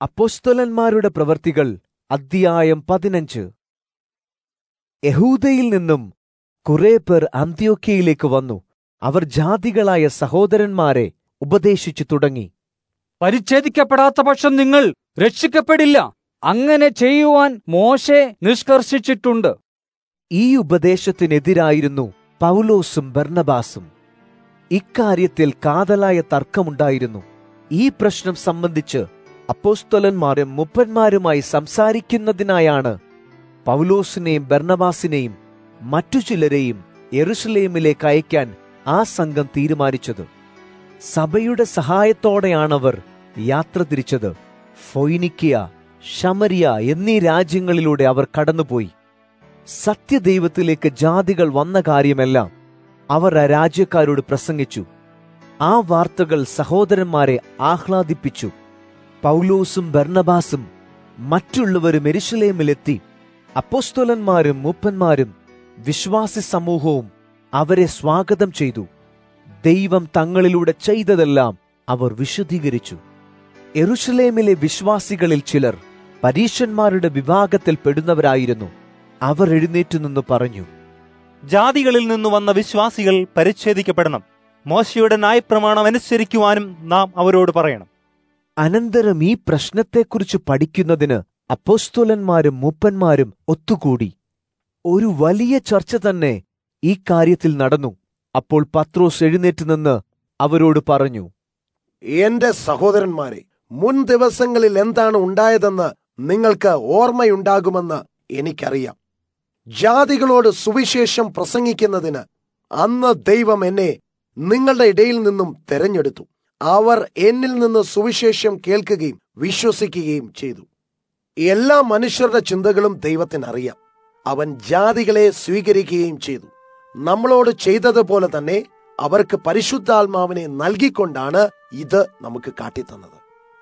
അപ്പോസ്തലന്മാരുടെ പ്രവർത്തികൾ അധ്യായം പതിനഞ്ച് യഹൂദയിൽ നിന്നും കുറെ പേർ അന്ത്യോക്യയിലേക്ക് വന്നു അവർ ജാതികളായ സഹോദരന്മാരെ ഉപദേശിച്ചു തുടങ്ങി പരിച്ഛേദിക്കപ്പെടാത്ത പക്ഷം നിങ്ങൾ രക്ഷിക്കപ്പെടില്ല അങ്ങനെ ചെയ്യുവാൻ മോശെ നിഷ്കർഷിച്ചിട്ടുണ്ട് ഈ ഉപദേശത്തിനെതിരായിരുന്നു പൗലോസും ബർണബാസും ഇക്കാര്യത്തിൽ കാതലായ തർക്കമുണ്ടായിരുന്നു ഈ പ്രശ്നം സംബന്ധിച്ച് അപ്പോസ്തലന്മാരും മുപ്പന്മാരുമായി സംസാരിക്കുന്നതിനായാണ് പൗലോസിനെയും ബർണബാസിനെയും മറ്റു ചിലരെയും യെറുഷലേമിലേക്ക് അയക്കാൻ ആ സംഘം തീരുമാനിച്ചത് സഭയുടെ സഹായത്തോടെയാണവർ യാത്ര തിരിച്ചത് ഫൊയ്നിക്കിയ ഷമരിയ എന്നീ രാജ്യങ്ങളിലൂടെ അവർ കടന്നുപോയി സത്യദൈവത്തിലേക്ക് ജാതികൾ വന്ന കാര്യമെല്ലാം അവർ ആ രാജ്യക്കാരോട് പ്രസംഗിച്ചു ആ വാർത്തകൾ സഹോദരന്മാരെ ആഹ്ലാദിപ്പിച്ചു പൗലോസും ബർണബാസും മറ്റുള്ളവരും എരുശലേമിലെത്തി അപ്പോസ്തോലന്മാരും മൂപ്പന്മാരും വിശ്വാസി സമൂഹവും അവരെ സ്വാഗതം ചെയ്തു ദൈവം തങ്ങളിലൂടെ ചെയ്തതെല്ലാം അവർ വിശദീകരിച്ചു എറുഷലേമിലെ വിശ്വാസികളിൽ ചിലർ പരീശന്മാരുടെ വിഭാഗത്തിൽ പെടുന്നവരായിരുന്നു അവർ എഴുന്നേറ്റു നിന്ന് പറഞ്ഞു ജാതികളിൽ നിന്നു വന്ന വിശ്വാസികൾ പരിച്ഛേദിക്കപ്പെടണം മോശയുടെ ന്യായപ്രമാണം അനുസരിക്കുവാനും നാം അവരോട് പറയണം അനന്തരം ഈ പ്രശ്നത്തെക്കുറിച്ച് പഠിക്കുന്നതിന് അപ്പോസ്തോലന്മാരും മൂപ്പന്മാരും ഒത്തുകൂടി ഒരു വലിയ ചർച്ച തന്നെ ഈ കാര്യത്തിൽ നടന്നു അപ്പോൾ പത്രോസ് എഴുന്നേറ്റ് നിന്ന് അവരോട് പറഞ്ഞു എന്റെ സഹോദരന്മാരെ മുൻ ദിവസങ്ങളിൽ എന്താണ് ഉണ്ടായതെന്ന് നിങ്ങൾക്ക് ഓർമ്മയുണ്ടാകുമെന്ന് എനിക്കറിയാം ജാതികളോട് സുവിശേഷം പ്രസംഗിക്കുന്നതിന് അന്ന് ദൈവം എന്നെ നിങ്ങളുടെ ഇടയിൽ നിന്നും തെരഞ്ഞെടുത്തു അവർ എന്നിൽ നിന്ന് സുവിശേഷം കേൾക്കുകയും വിശ്വസിക്കുകയും ചെയ്തു എല്ലാ മനുഷ്യരുടെ ചിന്തകളും ദൈവത്തിന് അറിയാം അവൻ ജാതികളെ സ്വീകരിക്കുകയും ചെയ്തു നമ്മളോട് ചെയ്തതുപോലെ തന്നെ അവർക്ക് പരിശുദ്ധാത്മാവിനെ നൽകിക്കൊണ്ടാണ് ഇത് നമുക്ക് കാട്ടിത്തന്നത്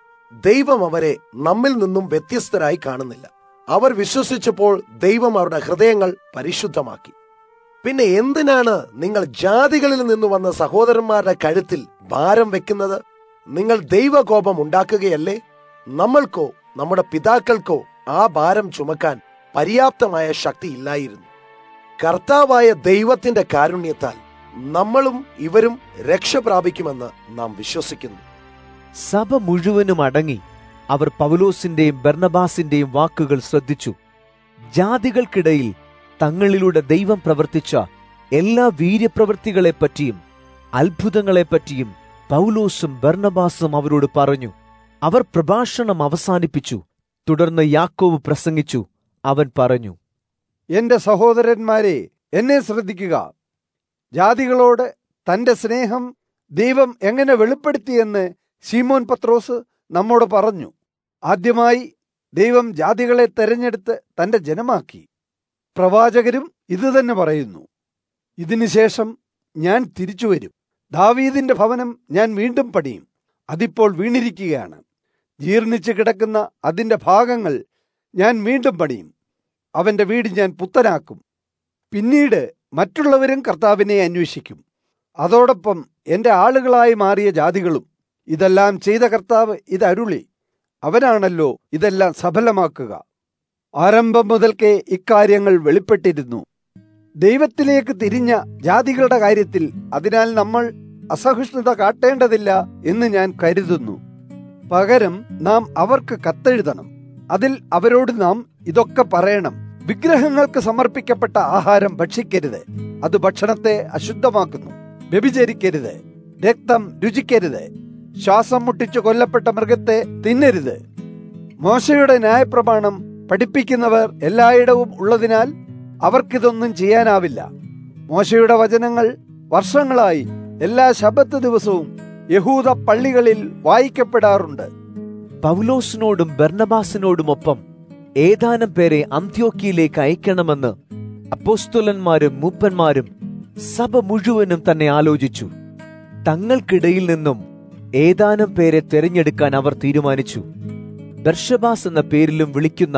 ദൈവം അവരെ നമ്മിൽ നിന്നും വ്യത്യസ്തരായി കാണുന്നില്ല അവർ വിശ്വസിച്ചപ്പോൾ ദൈവം അവരുടെ ഹൃദയങ്ങൾ പരിശുദ്ധമാക്കി പിന്നെ എന്തിനാണ് നിങ്ങൾ ജാതികളിൽ നിന്ന് വന്ന സഹോദരന്മാരുടെ കഴുത്തിൽ ഭാരം വെക്കുന്നത് നിങ്ങൾ ദൈവകോപം ഉണ്ടാക്കുകയല്ലേ നമ്മൾക്കോ നമ്മുടെ പിതാക്കൾക്കോ ആ ഭാരം ചുമക്കാൻ പര്യാപ്തമായ ശക്തി ഇല്ലായിരുന്നു കർത്താവായ ദൈവത്തിന്റെ കാരുണ്യത്താൽ നമ്മളും ഇവരും രക്ഷ പ്രാപിക്കുമെന്ന് നാം വിശ്വസിക്കുന്നു സഭ മുഴുവനും അടങ്ങി അവർ പൗലോസിന്റെയും ബർണബാസിന്റെയും വാക്കുകൾ ശ്രദ്ധിച്ചു ജാതികൾക്കിടയിൽ തങ്ങളിലൂടെ ദൈവം പ്രവർത്തിച്ച എല്ലാ വീര്യപ്രവൃത്തികളെപ്പറ്റിയും അത്ഭുതങ്ങളെപ്പറ്റിയും പൗലോസും ബർണബാസും അവരോട് പറഞ്ഞു അവർ പ്രഭാഷണം അവസാനിപ്പിച്ചു തുടർന്ന് യാക്കോവ് പ്രസംഗിച്ചു അവൻ പറഞ്ഞു എന്റെ സഹോദരന്മാരെ എന്നെ ശ്രദ്ധിക്കുക ജാതികളോട് തന്റെ സ്നേഹം ദൈവം എങ്ങനെ വെളിപ്പെടുത്തിയെന്ന് ശീമോൻ പത്രോസ് നമ്മോട് പറഞ്ഞു ആദ്യമായി ദൈവം ജാതികളെ തെരഞ്ഞെടുത്ത് തന്റെ ജനമാക്കി പ്രവാചകരും ഇതുതന്നെ പറയുന്നു ഇതിനുശേഷം ഞാൻ തിരിച്ചു വരും ദാവീദിന്റെ ഭവനം ഞാൻ വീണ്ടും പണിയും അതിപ്പോൾ വീണിരിക്കുകയാണ് ജീർണിച്ച് കിടക്കുന്ന അതിന്റെ ഭാഗങ്ങൾ ഞാൻ വീണ്ടും പണിയും അവന്റെ വീട് ഞാൻ പുത്തനാക്കും പിന്നീട് മറ്റുള്ളവരും കർത്താവിനെ അന്വേഷിക്കും അതോടൊപ്പം എന്റെ ആളുകളായി മാറിയ ജാതികളും ഇതെല്ലാം ചെയ്ത കർത്താവ് ഇത് അരുളി അവനാണല്ലോ ഇതെല്ലാം സഫലമാക്കുക ആരംഭം മുതൽക്കേ ഇക്കാര്യങ്ങൾ വെളിപ്പെട്ടിരുന്നു ദൈവത്തിലേക്ക് തിരിഞ്ഞ ജാതികളുടെ കാര്യത്തിൽ അതിനാൽ നമ്മൾ അസഹിഷ്ണുത കാട്ടേണ്ടതില്ല എന്ന് ഞാൻ കരുതുന്നു പകരം നാം അവർക്ക് കത്തെഴുതണം അതിൽ അവരോട് നാം ഇതൊക്കെ പറയണം വിഗ്രഹങ്ങൾക്ക് സമർപ്പിക്കപ്പെട്ട ആഹാരം ഭക്ഷിക്കരുത് അത് ഭക്ഷണത്തെ അശുദ്ധമാക്കുന്നു വ്യഭിചരിക്കരുത് രക്തം രുചിക്കരുത് ശ്വാസം മുട്ടിച്ചു കൊല്ലപ്പെട്ട മൃഗത്തെ തിന്നരുത് മോശയുടെ ന്യായപ്രമാണം പഠിപ്പിക്കുന്നവർ എല്ലായിടവും ഉള്ളതിനാൽ അവർക്കിതൊന്നും ചെയ്യാനാവില്ല മോശയുടെ വചനങ്ങൾ വർഷങ്ങളായി എല്ലാ ശബത്ത് ദിവസവും യഹൂദ പള്ളികളിൽ വായിക്കപ്പെടാറുണ്ട് പൗലോസിനോടും ബർണബാസിനോടുമൊപ്പം ഏതാനും പേരെ അന്ത്യോക്കിയിലേക്ക് അയക്കണമെന്ന് അപ്പോസ്തലന്മാരും മൂപ്പന്മാരും സഭ മുഴുവനും തന്നെ ആലോചിച്ചു തങ്ങൾക്കിടയിൽ നിന്നും ഏതാനും പേരെ തിരഞ്ഞെടുക്കാൻ അവർ തീരുമാനിച്ചു ബർഷബാസ് എന്ന പേരിലും വിളിക്കുന്ന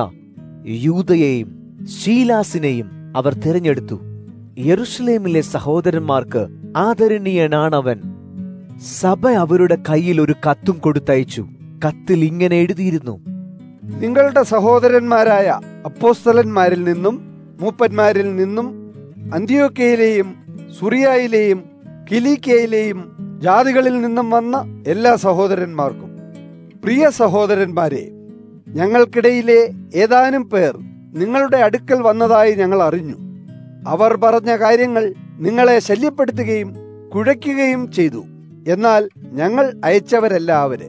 യൂതയെയും ശീലാസിനെയും അവർ തിരഞ്ഞെടുത്തു യെറുഷലേമിലെ സഹോദരന്മാർക്ക് ആദരണീയനാണവൻ സഭ അവരുടെ കയ്യിൽ ഒരു കത്തും കൊടുത്തയച്ചു കത്തിൽ ഇങ്ങനെ എഴുതിയിരുന്നു നിങ്ങളുടെ സഹോദരന്മാരായ അപ്പോസ്തലന്മാരിൽ നിന്നും മൂപ്പന്മാരിൽ നിന്നും അന്ത്യോക്കയിലെയും സുറിയായിലെയും കിലീക്കയിലെയും ജാതികളിൽ നിന്നും വന്ന എല്ലാ സഹോദരന്മാർക്കും പ്രിയ സഹോദരന്മാരെ ഞങ്ങൾക്കിടയിലെ ഏതാനും പേർ നിങ്ങളുടെ അടുക്കൽ വന്നതായി ഞങ്ങൾ അറിഞ്ഞു അവർ പറഞ്ഞ കാര്യങ്ങൾ നിങ്ങളെ ശല്യപ്പെടുത്തുകയും കുഴയ്ക്കുകയും ചെയ്തു എന്നാൽ ഞങ്ങൾ അയച്ചവരല്ല അവര്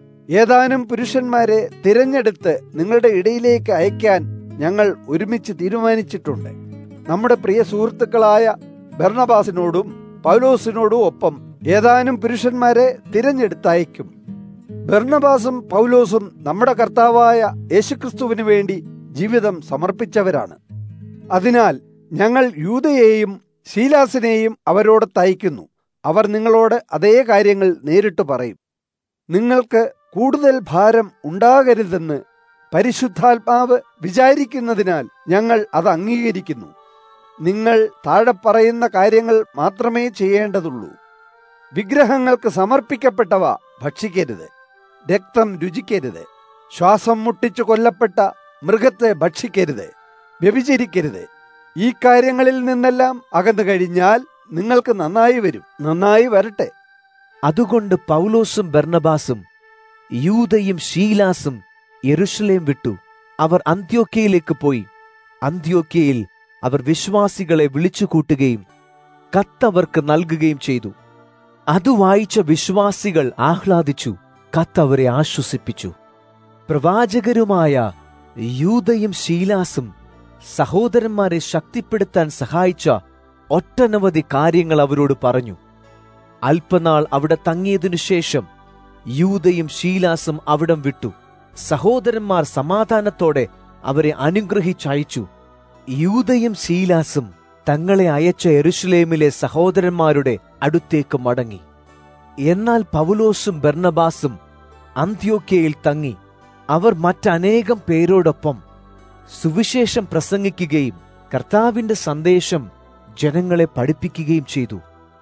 ഏതാനും പുരുഷന്മാരെ തിരഞ്ഞെടുത്ത് നിങ്ങളുടെ ഇടയിലേക്ക് അയക്കാൻ ഞങ്ങൾ ഒരുമിച്ച് തീരുമാനിച്ചിട്ടുണ്ട് നമ്മുടെ പ്രിയ സുഹൃത്തുക്കളായ ഭരണബാസിനോടും പൗലോസിനോടും ഒപ്പം ഏതാനും പുരുഷന്മാരെ തിരഞ്ഞെടുത്തയക്കും ഭർണബാസും പൗലോസും നമ്മുടെ കർത്താവായ യേശുക്രിസ്തുവിന് വേണ്ടി ജീവിതം സമർപ്പിച്ചവരാണ് അതിനാൽ ഞങ്ങൾ യൂതയെയും ശീലാസിനെയും അവരോട് തയ്ക്കുന്നു അവർ നിങ്ങളോട് അതേ കാര്യങ്ങൾ നേരിട്ട് പറയും നിങ്ങൾക്ക് കൂടുതൽ ഭാരം ഉണ്ടാകരുതെന്ന് പരിശുദ്ധാത്മാവ് വിചാരിക്കുന്നതിനാൽ ഞങ്ങൾ അത് അംഗീകരിക്കുന്നു നിങ്ങൾ താഴെ പറയുന്ന കാര്യങ്ങൾ മാത്രമേ ചെയ്യേണ്ടതുള്ളൂ വിഗ്രഹങ്ങൾക്ക് സമർപ്പിക്കപ്പെട്ടവ ഭക്ഷിക്കരുത് രക്തം രുചിക്കരുത് ശ്വാസം മുട്ടിച്ചു കൊല്ലപ്പെട്ട മൃഗത്തെ ഭക്ഷിക്കരുത് വ്യഭിചരിക്കരുത് ഈ കാര്യങ്ങളിൽ നിന്നെല്ലാം അകന്നു കഴിഞ്ഞാൽ നിങ്ങൾക്ക് നന്നായി വരും നന്നായി വരട്ടെ അതുകൊണ്ട് പൗലോസും ബർണബാസും യൂതയും ഷീലാസും യെരുഷലേം വിട്ടു അവർ അന്ത്യോക്കയിലേക്ക് പോയി അന്ത്യോക്കയിൽ അവർ വിശ്വാസികളെ വിളിച്ചുകൂട്ടുകയും കത്തവർക്ക് നൽകുകയും ചെയ്തു അത് വായിച്ച വിശ്വാസികൾ ആഹ്ലാദിച്ചു കത്തവരെ ആശ്വസിപ്പിച്ചു പ്രവാചകരുമായ യൂതയും ശീലാസും സഹോദരന്മാരെ ശക്തിപ്പെടുത്താൻ സഹായിച്ച ഒട്ടനവധി കാര്യങ്ങൾ അവരോട് പറഞ്ഞു അല്പനാൾ അവിടെ തങ്ങിയതിനു ശേഷം യൂതയും ശീലാസും അവിടം വിട്ടു സഹോദരന്മാർ സമാധാനത്തോടെ അവരെ അനുഗ്രഹിച്ചയച്ചു യൂതയും ശീലാസും തങ്ങളെ അയച്ച എരുഷലേമിലെ സഹോദരന്മാരുടെ അടുത്തേക്ക് മടങ്ങി എന്നാൽ പൗലോസും ബർണബാസും അന്ത്യോക്കയിൽ തങ്ങി അവർ മറ്റനേകം പേരോടൊപ്പം സുവിശേഷം പ്രസംഗിക്കുകയും കർത്താവിന്റെ സന്ദേശം ജനങ്ങളെ പഠിപ്പിക്കുകയും ചെയ്തു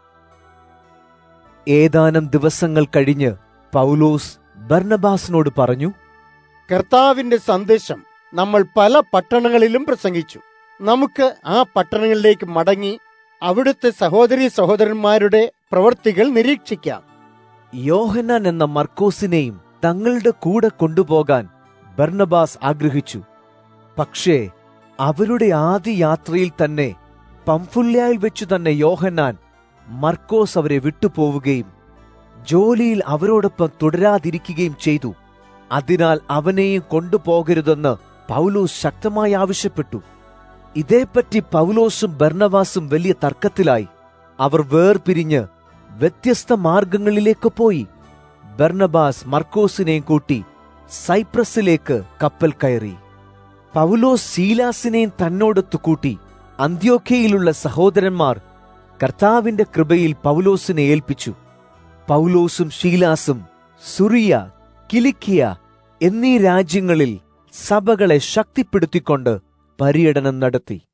ഏതാനും ദിവസങ്ങൾ കഴിഞ്ഞ് പൗലോസ് ബർണബാസിനോട് പറഞ്ഞു കർത്താവിന്റെ സന്ദേശം നമ്മൾ പല പട്ടണങ്ങളിലും പ്രസംഗിച്ചു നമുക്ക് ആ പട്ടണങ്ങളിലേക്ക് മടങ്ങി അവിടുത്തെ സഹോദരി സഹോദരന്മാരുടെ പ്രവൃത്തികൾ നിരീക്ഷിക്കാം യോഹന്നാൻ എന്ന മർക്കോസിനെയും തങ്ങളുടെ കൂടെ കൊണ്ടുപോകാൻ ബർണബാസ് ആഗ്രഹിച്ചു പക്ഷേ അവരുടെ ആദ്യ യാത്രയിൽ തന്നെ പംഫുല്യായിൽ വെച്ചു തന്നെ യോഹന്നാൻ മർക്കോസ് അവരെ വിട്ടുപോവുകയും ജോലിയിൽ അവരോടൊപ്പം തുടരാതിരിക്കുകയും ചെയ്തു അതിനാൽ അവനെയും കൊണ്ടുപോകരുതെന്ന് പൗലോസ് ശക്തമായി ആവശ്യപ്പെട്ടു ഇതേപ്പറ്റി പൗലോസും ബർണവാസും വലിയ തർക്കത്തിലായി അവർ വേർപിരിഞ്ഞ് വ്യത്യസ്ത മാർഗങ്ങളിലേക്ക് പോയി ബർണബാസ് മർക്കോസിനെയും കൂട്ടി സൈപ്രസിലേക്ക് കപ്പൽ കയറി പൗലോസ് ശീലാസിനെയും തന്നോടൊത്തു കൂട്ടി അന്ത്യോക്കയിലുള്ള സഹോദരന്മാർ കർത്താവിന്റെ കൃപയിൽ പൗലോസിനെ ഏൽപ്പിച്ചു പൗലോസും ഷീലാസും സുറിയ കിലിക്കിയ എന്നീ രാജ്യങ്ങളിൽ സഭകളെ ശക്തിപ്പെടുത്തിക്കൊണ്ട് പര്യടനം നടത്തി